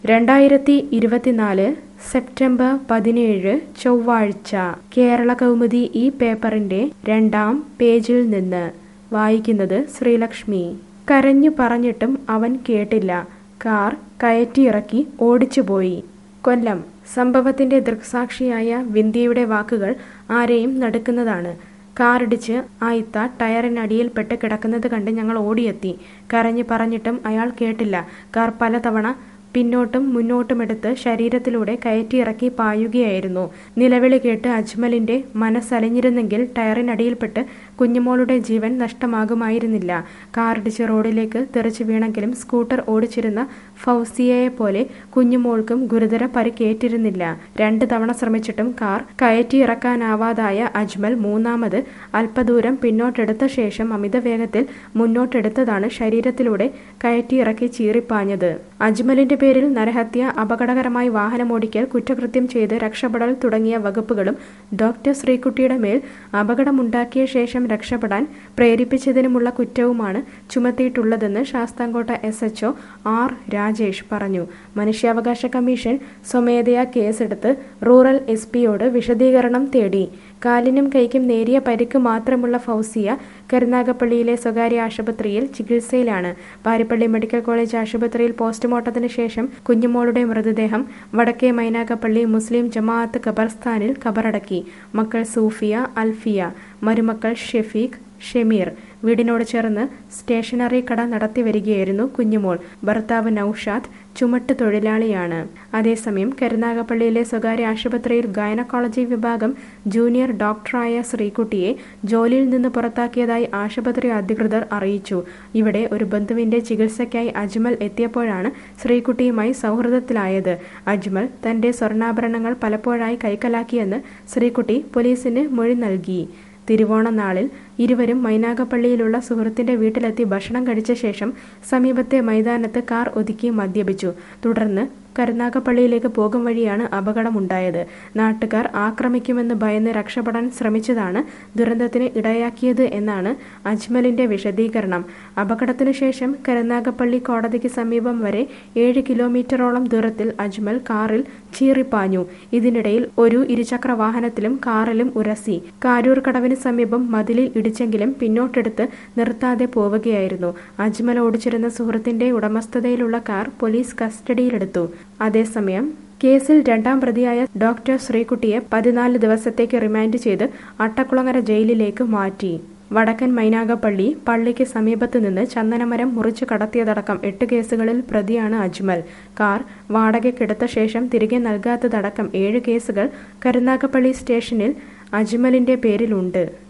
രണ്ടായിരത്തി ഇരുപത്തിനാല് സെപ്റ്റംബർ പതിനേഴ് ചൊവ്വാഴ്ച കേരള കൗമുദി ഈ പേപ്പറിന്റെ രണ്ടാം പേജിൽ നിന്ന് വായിക്കുന്നത് ശ്രീലക്ഷ്മി കരഞ്ഞു പറഞ്ഞിട്ടും അവൻ കേട്ടില്ല കാർ കയറ്റിയിറക്കി ഓടിച്ചുപോയി കൊല്ലം സംഭവത്തിന്റെ ദൃക്സാക്ഷിയായ വിന്ധ്യയുടെ വാക്കുകൾ ആരെയും നടുക്കുന്നതാണ് കാറിടിച്ച് ആയിത്ത ടയറിനടിയിൽപ്പെട്ട് കിടക്കുന്നത് കണ്ട് ഞങ്ങൾ ഓടിയെത്തി കരഞ്ഞു പറഞ്ഞിട്ടും അയാൾ കേട്ടില്ല കാർ പലതവണ പിന്നോട്ടും മുന്നോട്ടുമെടുത്ത് ശരീരത്തിലൂടെ കയറ്റിയിറക്കി പായുകയായിരുന്നു നിലവിളി കേട്ട് അജ്മലിന്റെ മനസ്സലിഞ്ഞിരുന്നെങ്കിൽ ടയറിനടിയിൽപ്പെട്ട് കുഞ്ഞുമോളുടെ ജീവൻ നഷ്ടമാകുമായിരുന്നില്ല കാറിടിച്ച് റോഡിലേക്ക് തെറിച്ചു വീണെങ്കിലും സ്കൂട്ടർ ഓടിച്ചിരുന്ന ഫൗസിയയെ പോലെ കുഞ്ഞുമോൾക്കും ഗുരുതര പരിക്കേറ്റിരുന്നില്ല രണ്ട് തവണ ശ്രമിച്ചിട്ടും കാർ കയറ്റിയിറക്കാനാവാതായ അജ്മൽ മൂന്നാമത് അല്പദൂരം പിന്നോട്ടെടുത്ത ശേഷം അമിത വേഗത്തിൽ മുന്നോട്ടെടുത്തതാണ് ശരീരത്തിലൂടെ കയറ്റിയിറക്കി ചീറിപ്പാഞ്ഞത് അജ്മലിന്റെ പേരിൽ നരഹത്യ അപകടകരമായി വാഹനമോടിക്കൽ കുറ്റകൃത്യം ചെയ്ത് രക്ഷപ്പെടൽ തുടങ്ങിയ വകുപ്പുകളും ഡോക്ടർ ശ്രീകുട്ടിയുടെ മേൽ അപകടമുണ്ടാക്കിയ ശേഷം രക്ഷപ്പെടാൻ പ്രേരിപ്പിച്ചതിനുമുള്ള കുറ്റവുമാണ് ചുമത്തിയിട്ടുള്ളതെന്ന് Sasthamcotta S H O R Rajesh പറഞ്ഞു മനുഷ്യാവകാശ കമ്മീഷൻ സ്വമേധയാ കേസെടുത്ത് റൂറൽ എസ് പിയോട് വിശദീകരണം തേടി കാലിനും കൈക്കും നേരിയ പരിക്ക് മാത്രമുള്ള ഫൗസിയ കരുനാഗപ്പള്ളിയിലെ സ്വകാര്യ ആശുപത്രിയിൽ ചികിത്സയിലാണ് പാരിപ്പള്ളി മെഡിക്കൽ കോളേജ് ആശുപത്രിയിൽ പോസ്റ്റ്മോർട്ടത്തിന് ശേഷം കുഞ്ഞുമോളുടെ മൃതദേഹം വടക്കേ മൈനാഗപ്പള്ളി മുസ്ലിം ജമാഅത്ത് ഖബർസ്ഥാനിൽ ഖബറടക്കി മക്കൾ സൂഫിയ അൽഫിയ മരുമക്കൾ ഷെഫീഖ് ഷെമീർ വീടിനോട് ചേർന്ന് സ്റ്റേഷനറി കട നടത്തി വരികയായിരുന്നു കുഞ്ഞുമോൾ ഭർത്താവ് നൌഷാദ് ചുമട്ട് തൊഴിലാളിയാണ് അതേസമയം കരുനാഗപ്പള്ളിയിലെ സ്വകാര്യ ആശുപത്രിയിൽ ഗൈനക്കോളജി വിഭാഗം ജൂനിയർ ഡോക്ടറായ ശ്രീകുട്ടിയെ ജോലിയിൽ നിന്ന് പുറത്താക്കിയതായി ആശുപത്രി അധികൃതർ അറിയിച്ചു ഇവിടെ ഒരു ബന്ധുവിന്റെ ചികിത്സയ്ക്കായി അജ്മൽ എത്തിയപ്പോഴാണ് ശ്രീകുട്ടിയുമായി സൗഹൃദത്തിലായത് അജ്മൽ തന്റെ സ്വർണ്ണാഭരണങ്ങൾ പലപ്പോഴായി കൈക്കലാക്കിയെന്ന് ശ്രീകുട്ടി പോലീസിന് മൊഴി നൽകി തിരുവോണ നാളിൽ ഇരുവരും മൈനാഗപ്പള്ളിയിലുള്ള സുഹൃത്തിന്റെ വീട്ടിലെത്തി ഭക്ഷണം കഴിച്ച ശേഷം സമീപത്തെ മൈതാനത്ത് കാർ ഒതുക്കി മദ്യപിച്ചു തുടർന്ന് കരുനാഗപ്പള്ളിയിലേക്ക് പോകും വഴിയാണ് അപകടമുണ്ടായത് നാട്ടുകാർ ആക്രമിക്കുമെന്ന് ഭയന്ന് രക്ഷപ്പെടാൻ ശ്രമിച്ചതാണ് ദുരന്തത്തിന് ഇടയാക്കിയത് എന്നാണ് അജ്മലിന്റെ വിശദീകരണം അപകടത്തിനു ശേഷം കരുനാഗപ്പള്ളി കോടതിക്ക് സമീപം വരെ ഏഴ് കിലോമീറ്ററോളം ദൂരത്തിൽ അജ്മൽ കാറിൽ ചീറിപ്പാഞ്ഞു ഇതിനിടയിൽ ഒരു ഇരുചക്ര വാഹനത്തിലും കാറിലും ഉരസി കാരൂർ കടവിന് സമീപം മതിലിൽ ഇടിച്ചെങ്കിലും പിന്നോട്ടെടുത്ത് നിർത്താതെ പോവുകയായിരുന്നു അജ്മൽ ഓടിച്ചിരുന്ന സുഹൃത്തിന്റെ ഉടമസ്ഥതയിലുള്ള കാർ പോലീസ് കസ്റ്റഡിയിലെടുത്തു അതേസമയം കേസിൽ രണ്ടാം പ്രതിയായ ഡോക്ടർ ശ്രീകുട്ടിയെ പതിനാല് ദിവസത്തേക്ക് റിമാൻഡ് ചെയ്ത് അട്ടക്കുളങ്ങര ജയിലിലേക്ക് മാറ്റി വടക്കൻ മൈനാഗപ്പള്ളി പള്ളിക്ക് സമീപത്ത് നിന്ന് ചന്ദനമരം മുറിച്ചു കടത്തിയതടക്കം എട്ട് കേസുകളിൽ പ്രതിയാണ് അജ്മൽ കാർ വാടകയ്ക്കെടുത്ത ശേഷം തിരികെ നൽകാത്തതടക്കം ഏഴ് കേസുകൾ കരുനാഗപ്പള്ളി സ്റ്റേഷനിൽ അജ്മലിന്റെ പേരിലുണ്ട്